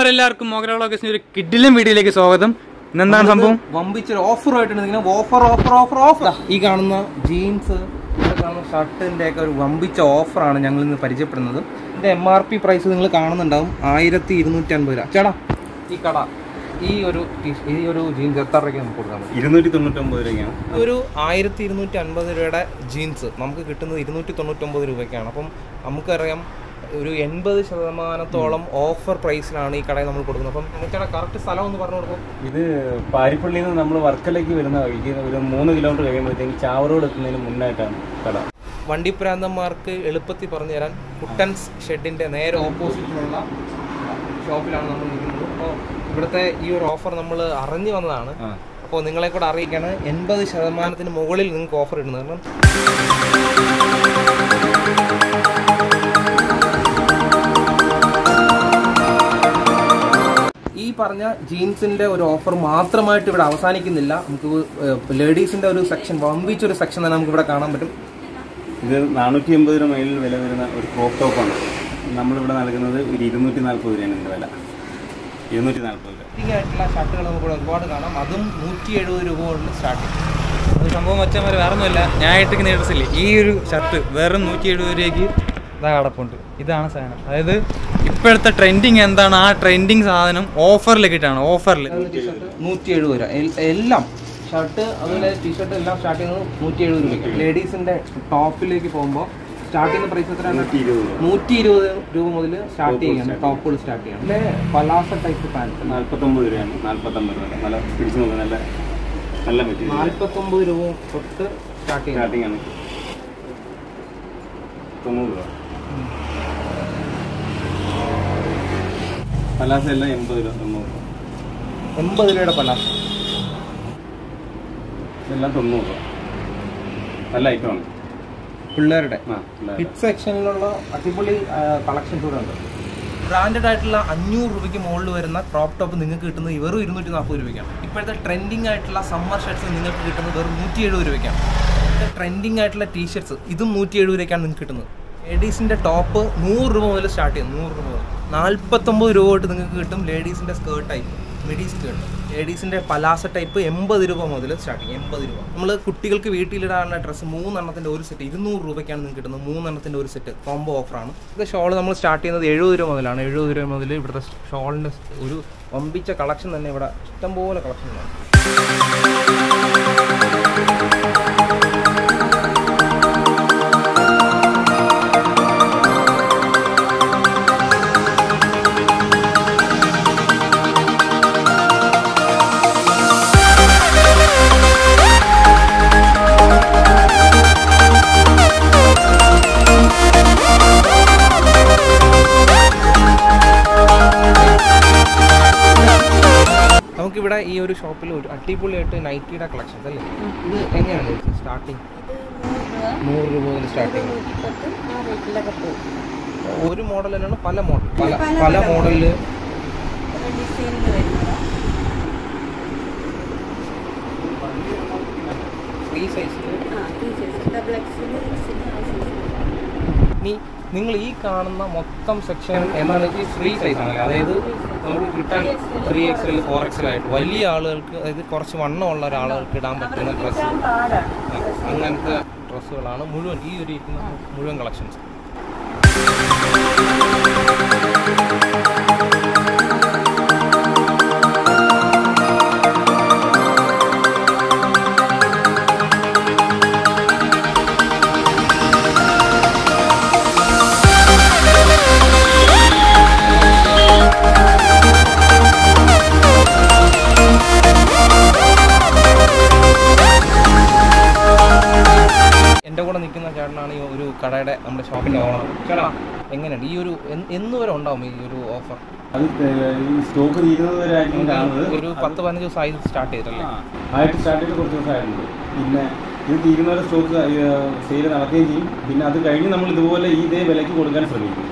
എല്ലാവർക്കും മോഗ്രലോകസിന് ഒരു കിഡിലും വീഡിയോയിലേക്ക് സ്വാഗതം ഇന്നെന്താണ് സംഭവം വമ്പിച്ചൊരു ഓഫറുമായിട്ടുണ്ട് ഇങ്ങനെ ഓഫർ ഓഫർ ഓഫർ ഓഫർ ഈ കാണുന്ന ജീൻസ് ഇവിടെ കാണുന്ന ഷർട്ടിന്റെ ഒക്കെ ഒരു വമ്പിച്ച ഓഫറാണ് ഞങ്ങൾ ഇന്ന് പരിചയപ്പെടുന്നത് ഇതിന്റെ എം ആർ പി പ്രൈസ് നിങ്ങൾ കാണുന്നുണ്ടാവും ആയിരത്തി ഇരുന്നൂറ്റി അൻപത് രൂപ ചേട്ടാ ഈ കട ഈ ഒരു ടീ- ഈ ഒരു ജീൻസ് എത്ര രൂപയ്ക്ക് നമുക്ക് കൊടുക്കാൻ പറ്റും ഇരുന്നൂറ്റി തൊണ്ണൂറ്റൊമ്പത് രൂപയ്ക്കാണ് ഒരു ആയിരത്തി ഇരുന്നൂറ്റി അൻപത് രൂപയുടെ ജീൻസ് നമുക്ക് കിട്ടുന്നത് ഇരുന്നൂറ്റി തൊണ്ണൂറ്റൊമ്പത് രൂപയ്ക്കാണ് അപ്പം നമുക്കറിയാം ഒരു എൺപത് ശതമാനത്തോളം ഓഫർ പ്രൈസിലാണ് ഈ കടയിൽ നമ്മൾ കൊടുക്കുന്നത് അപ്പം ചേട്ടാ കറക്റ്റ് സ്ഥലം ഒന്ന് പറഞ്ഞു കൊടുക്കും ഇത് പാരിപ്പള്ളിയിൽ നിന്ന് നമ്മൾ വർക്കലേക്ക് വരുന്ന വഴിക്ക് ഒരു മൂന്ന് കിലോമീറ്റർ കഴിയുമ്പോഴത്തേക്ക് ചാവറോട് എത്തുന്നതിന് മുന്നായിട്ടാണ് കട വണ്ടിപ്രാന്തന്മാർക്ക് എളുപ്പത്തിൽ പറഞ്ഞു തരാൻ കുട്ടൻസ് ഷെഡിന്റെ നേരെ ഓപ്പോസിറ്റിലുള്ള ഷോപ്പിലാണ് നമ്മൾ നിൽക്കുന്നത് അപ്പോൾ ഇവിടുത്തെ ഈ ഒരു ഓഫർ നമ്മൾ അറിഞ്ഞു വന്നതാണ് ആ. അപ്പോൾ നിങ്ങളെ കൂടെ അറിയിക്കാണ് എൺപത് ശതമാനത്തിന് മുകളിൽ നിങ്ങൾക്ക് ഓഫർ ഇടുന്നത് കാരണം ഈ പറഞ്ഞ ജീൻസിന്റെ ഒരു ഓഫർ മാത്രമായിട്ട് ഇവിടെ അവസാനിക്കുന്നില്ല നമുക്ക് ലേഡീസിന്റെ ഒരു സെക്ഷൻ വമ്പിച്ച ഒരു സെക്ഷൻ തന്നെ നമുക്ക് ഇവിടെ കാണാൻ പറ്റും ഇത് നാനൂറ്റി എൺപത് രൂപ മൈലിൽ വില വരുന്ന ഒരു ക്രോപ്പ് ടോപ്പാണ് നമ്മളിവിടെ നൽകുന്നത് ഒരു ഇരുന്നൂറ്റി നാൽപ്പത് രൂപയാണ് ഇതിൻ്റെ വില ഇരുന്നൂറ്റി നാൽപ്പത് രൂപ ഫിറ്റിംഗ് ആയിട്ടുള്ള ഷർട്ടുകൾ നമുക്ക് ഇവിടെ ഒരുപാട് കാണാം അതും നൂറ്റി എഴുപത് രൂപ കൊണ്ട് സ്റ്റാർട്ട് ചെയ്യും ഒരു സംഭവം വെച്ചാൽ വേറെ ഒന്നുമില്ല ഞാൻ ഇട്ടിരിക്കുന്ന ഡ്രസ്സില്ലേ ഈ ഒരു ഷർട്ട് വെറും നൂറ്റി എഴുപത് രൂപയ്ക്ക് ഇതാ കിടപ്പുണ്ട് ഇതാണ് സാധനം അതായത് ഇപ്പോഴത്തെ ട്രെൻഡിങ് എന്താണ് ആ ട്രെൻഡിങ് സാധനം ഓഫറിൽ കിട്ടാണ് ഓഫറിൽ നൂറ്റി എഴുപത് രൂപ എൽ- എല്ലാം ഷർട്ട് അതുപോലെ ടീഷർട്ട് എല്ലാം സ്റ്റാർട്ട് ചെയ്യുന്നത് നൂറ്റി എഴുപത് രൂപയ്ക്ക് ലേഡീസിന്റെ ടോപ്പിലേക്ക് പോകുമ്പോൾ സ്റ്റാർട്ട് ചെയ്യുന്ന പ്രൈസ് എത്രയാണ് നൂറ്റി ഇരുപത് രൂപ നൂറ്റി ഇരുപത് രൂപ മുതൽ സ്റ്റാർട്ട് ചെയ്യാണ് ടോപ്പുകൾ സ്റ്റാർട്ട് ചെയ്യണം പിന്നെ പലാസ ടൈപ്പ് പാൻറ് നാൽപ്പത്തൊമ്പത് രൂപയാണ് നാൽപ്പത്തൊമ്പത് രൂപ നല്ല പിടിച്ചു നോക്കുക നല്ല നല്ല മെറ്റീരിയൽ നാൽപ്പത്തൊമ്പത് രൂപ തൊട്ട് സ്റ്റാർട്ട് ചെയ്യണം സ്റ്റാർട്ടിംഗ് ആണ് തൊണ്ണൂറ് രൂപ പലാസ എല്ലാം എൺപത് രൂപ തൊണ്ണൂറ് രൂപ എൺപത് രൂപയുടെ പലാസ ഇതെല്ലാം തൊണ്ണൂറ് രൂപ നല്ല ഐറ്റമാണ് പിള്ളേരുടെ ആ നല്ല കിഡ് സെക്ഷനിലുള്ള അടിപൊളി കളക്ഷൻസ് ഇവിടെ ഉണ്ട് ബ്രാൻഡഡ് ആയിട്ടുള്ള അഞ്ഞൂറ് രൂപയ്ക്ക് മുകളിൽ വരുന്ന ക്രോപ്പ് ടോപ്പ് നിങ്ങൾക്ക് കിട്ടുന്നത് വെറും ഇരുന്നൂറ്റി നാൽപ്പത് രൂപയ്ക്കാണ് ഇപ്പോഴത്തെ ട്രെൻഡിങ് ആയിട്ടുള്ള സമ്മർ ഷർട്ട്സ് നിങ്ങൾക്ക് കിട്ടുന്നത് വെറും നൂറ്റി എഴുപത് രൂപയ്ക്കാണ് ഇപ്പോഴത്തെ ട്രെൻഡിങ് ആയിട്ടുള്ള ടീഷർട്സ് ഇതും നൂറ്റി എഴുപത് രൂപയ്ക്കാണ് നിങ്ങൾക്ക് കിട്ടുന്നത് ലേഡീസിൻ്റെ ടോപ്പ് നൂറ് രൂപ മുതൽ സ്റ്റാർട്ട് ചെയ്യും നൂറ് രൂപ മുതൽ നാൽപ്പത്തൊമ്പത് രൂപ തൊട്ട് നിങ്ങൾക്ക് കിട്ടും ലേഡീസിൻ്റെ സ്കേർട്ട് ടൈപ്പ് മിഡി സ്കേർട്ട് ലേഡീസിൻ്റെ പലാസ ടൈപ്പ് എൺപത് രൂപ മുതൽ സ്റ്റാർട്ട് ചെയ്യും എൺപത് രൂപ നമ്മൾ കുട്ടികൾക്ക് വീട്ടിലിടാനുള്ള ഡ്രസ്സ് മൂന്നെണ്ണത്തിൻ്റെ ഒരു സെറ്റ് ഇരുന്നൂറ് രൂപയ്ക്കാണ് നിങ്ങൾക്ക് കിട്ടുന്നത് മൂന്നെണ്ണത്തിൻ്റെ ഒരു സെറ്റ് കോംബോ ഓഫറാണ് ഇത് ഷോൾ നമ്മൾ സ്റ്റാർട്ട് ചെയ്യുന്നത് എഴുപത് രൂപ മുതലാണ് എഴുപത് രൂപ മുതൽ ഇവിടുത്തെ ഷോളിൻ്റെ ഒരു വമ്പിച്ച കളക്ഷൻ തന്നെ ഇവിടെ ഇഷ്ടംപോലെ കളക്ഷൻ ഉണ്ട് നമുക്കിവിടെ ഈ ഒരു ഷോപ്പിൽ ഒരു അടിപൊളിയായിട്ട് നൈറ്റിയുടെ കളക്ഷൻസ് അല്ലേ ഇത് എങ്ങനെയാണ് സ്റ്റാർട്ടിങ് നൂറ് രൂപ മുതൽ സ്റ്റാർട്ടിങ് ഒരു മോഡൽ തന്നെയാണ് പല മോഡൽ പല പല മോഡലില് ഫ്രീ സൈസ് ഇനി നിങ്ങൾ ഈ കാണുന്ന മൊത്തം സെക്ഷൻ എന്താണ് ഈ ഫ്രീ സൈസ് ആണ് അതായത് നമുക്ക് കിട്ടാൻ ത്രീ എക്സൽ ഫോർ എക്സൽ ആയിട്ട് വലിയ ആളുകൾക്ക് അതായത് കുറച്ച് വണ്ണമുള്ള ഒരാളുകൾക്ക് ഇടാൻ പറ്റുന്ന ഡ്രസ്സ് അങ്ങനത്തെ ഡ്രസ്സുകളാണ് മുഴുവൻ ഈ ഒരു ഇരിക്കുന്ന മുഴുവൻ കളക്ഷൻസ് എൻ്റെ കൂടെ നിൽക്കുന്ന ചേട്ടനാണ് ഈ ഒരു കടയുടെ നമ്മുടെ ഷോപ്പിൻ്റെ ഓണർ ചേട്ടാ എങ്ങനെയുണ്ട് ഈ ഒരു എന്ന് എന്ന് വരെ ഉണ്ടാവും ഈ ഒരു ഓഫർ അത് ഏഹ്, ഈ സ്റ്റോക്ക് തീരുന്നത് വരെ ആയിരിക്കും കാണുന്നത് ഒരു പത്ത് പതിനഞ്ച് ദിവസമായി സ്റ്റാർട്ട് ചെയ്തിട്ടല്ലേ ആ, ആയിട്ട് സ്റ്റാർട്ട് ചെയ്ത് കുറച്ച് ദിവസമായിട്ടുണ്ട് പിന്നെ ഇത് തീരുന്ന വരെ സ്റ്റോക്ക് സെയിൽ നടക്കുകയും ചെയ്യും പിന്നെ അത് കഴിഞ്ഞ് നമ്മൾ ഇതുപോലെ ഈ ഇതേ വിലയ്ക്ക് കൊടുക്കാൻ ശ്രമിക്കും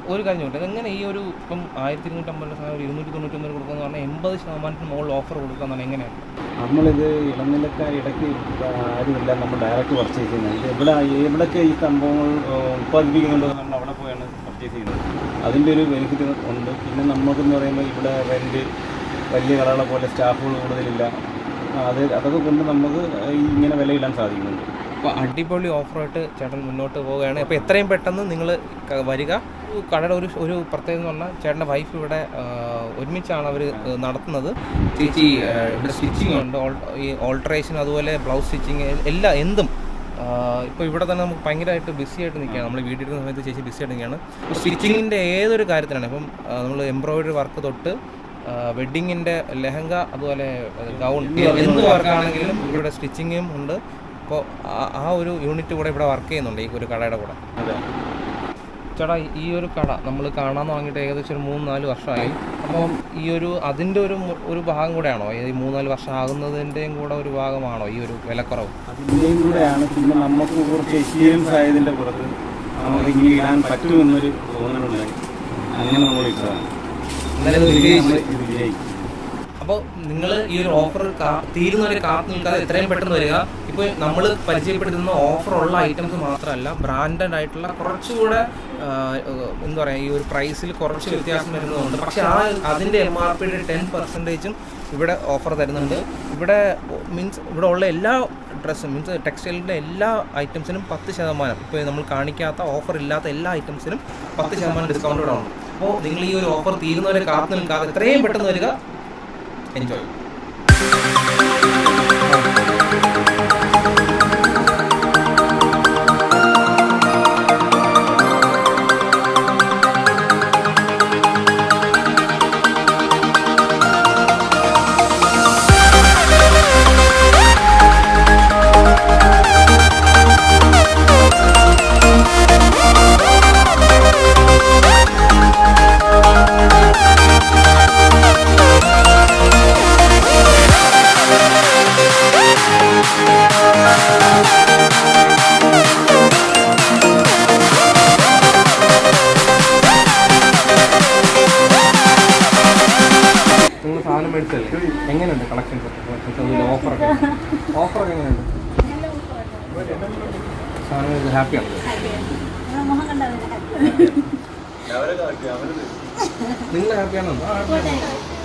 ഒരു കാര്യം ചോദിക്കട്ടെ എങ്ങനെ ഈ ഒരു ഇപ്പം ആയിരത്തി ഇരുന്നൂറ്റമ്പത് സാധനം ഒരു ഇരുന്നൂറ്റി തൊണ്ണൂറ്റൊമ്പത് കൊടുക്കുന്ന പറഞ്ഞാൽ എൺപത് ശതമാനത്തിന് മുകളിൽ ഓഫർ കൊടുക്കുക എന്നാണ് എങ്ങനെയാണ് നമ്മളിത് ഇടനിലക്കാർ ഇടയ്ക്ക് ആരുമില്ല നമ്മൾ ഡയറക്റ്റ് പർച്ചേസ് ചെയ്യുന്നത് ഇത് എവിടെ എവിടെയൊക്കെ ഈ സംഭവങ്ങൾ ഏഹ്, ഉത്പാദിപ്പിക്കുന്നുണ്ടോ നമ്മൾ അവിടെ പോയാണ് പർച്ചേസ് ചെയ്യുന്നത് അതിൻ്റെ ഒരു ബെനിഫിറ്റ് ഉണ്ട് പിന്നെ നമുക്കെന്ന് പറയുമ്പോൾ ഇവിടെ റെൻറ്റ് വലിയ കടകളെ പോലെ സ്റ്റാഫുകൾ കൂടുതലില്ല അത് അതൊക്കെ കൊണ്ട് നമുക്ക് ഈ ഇങ്ങനെ വിലയിടാൻ സാധിക്കുന്നുണ്ട് അപ്പോൾ അടിപൊളി ഓഫറായിട്ട് ചേട്ടൻ മുന്നോട്ട് പോവുകയാണ് അപ്പോൾ എത്രയും പെട്ടെന്ന് നിങ്ങൾ വരിക ഈ കടയുടെ ഒരു ഒരു പ്രത്യേകത എന്ന് പറഞ്ഞാൽ ചേട്ടൻ്റെ വൈഫ് ഇവിടെ ആ, ഒരുമിച്ചാണ് അവർ നടത്തുന്നത് ചേച്ചി ആ, ഇവിടെ സ്റ്റിച്ചിങ് ഉണ്ട് ഓൾ- ഈ ഓൾട്ടറേഷൻ അതുപോലെ ബ്ലൗസ് സ്റ്റിച്ചിങ് എല്ലാ എന്തും ഇപ്പോൾ ഇവിടെ തന്നെ നമുക്ക് ഭയങ്കരമായിട്ട് ബിസി ആയിട്ട് നിൽക്കുകയാണ് നമ്മൾ വീട്ടിൽ ഇരുന്ന സമയത്ത് ചേച്ചി ബിസി ആയിട്ട് നിൽക്കുകയാണ് സ്റ്റിച്ചിങ്ങിൻ്റെ ഏതൊരു കാര്യത്തിലാണ് ഇപ്പം നമ്മൾ എംബ്രോയിഡറി വർക്ക് തൊട്ട് വെഡ്ഡിങ്ങിൻ്റെ ലെഹങ്ക അതുപോലെ ഗൗൺ എന്ത് വർക്കാണെങ്കിലും ഇവിടെ സ്റ്റിച്ചിങ്ങും ഉണ്ട് അപ്പോൾ ആ ഒരു യൂണിറ്റ് കൂടെ ഇവിടെ വർക്ക് ചെയ്യുന്നുണ്ട് ഈ ഒരു കടയുടെ കൂടെ അതെ ചേട്ടാ ഈ ഒരു കട നമ്മൾ കാണാൻ തുടങ്ങിയിട്ട് ഏകദേശം ഒരു മൂന്ന് നാല് വർഷമായി അപ്പം ഈ ഒരു അതിൻ്റെ ഒരു മു- ഒരു ഭാഗം കൂടെയാണോ ഈ മൂന്ന് നാല് വർഷം ആകുന്നതിൻ്റെയും കൂടെ ഒരു ഭാഗമാണോ ഈ ഒരു വിലക്കുറവ് അതിൻ്റെയും കൂടെയാണ് പിന്നെ നമുക്ക് കുറച്ച് എക്സ്പീരിയൻസ് ആയതിൻ്റെ പുറത്ത് നമുക്ക് ഇങ്ങനെ ഇടാൻ പറ്റുമെന്നൊരു തോന്നലുണ്ടായി അങ്ങനെ നമ്മൾ ഇട്ടതാണ് എന്നാലും ഇത് വിജയിച്ചു. നമ്മൾ ഇത് വിജയിക്കും അപ്പോൾ നിങ്ങൾ ഈ ഒരു ഓഫർ തീരുന്നവരെ കാത്തു നിൽക്കാതെ എത്രയും പെട്ടെന്ന് വരിക ഇപ്പോൾ നമ്മൾ പരിചയപ്പെടുത്തുന്ന ഓഫറുള്ള ഐറ്റംസ് മാത്രമല്ല ബ്രാൻഡഡ് ആയിട്ടുള്ള കുറച്ചുകൂടെ ആ, എന്താ പറയുക ഈ ഒരു പ്രൈസിൽ കുറച്ച് വ്യത്യാസം വരുന്നതുണ്ട് പക്ഷേ ആ അതിൻ്റെ എം ആർ പിയുടെ ടെൻ പെർസെൻറ്റേജും ഇവിടെ ഓഫർ തരുന്നുണ്ട് ഇവിടെ മീൻസ് ഇവിടെ ഉള്ള എല്ലാ ഡ്രസ്സും മീൻസ് ടെക്സ്റ്റൈലിൻ്റെ എല്ലാ ഐറ്റംസിനും പത്ത് ശതമാനം ഇപ്പോൾ നമ്മൾ കാണിക്കാത്ത ഓഫർ ഇല്ലാത്ത എല്ലാ ഐറ്റംസിനും പത്ത് ശതമാനം ഡിസ്കൗണ്ട് ഇവിടെ ഉണ്ട് അപ്പോൾ നിങ്ങൾ ഈ ഒരു ഓഫർ തീരുന്നവരെ കാത്തു നിൽക്കാതെ എത്രയും പെട്ടെന്ന് വരിക എൻജോയ് നിങ്ങൾ സാധനം മേടിച്ചല്ലേ എങ്ങനെയുണ്ട് കളക്ഷൻസ് ഓഫറൊക്കെ ഓഫറൊക്കെ എങ്ങനെയുണ്ട് സാധനം ഹാപ്പിയാണ് നിങ്ങൾ ഹാപ്പിയാണോ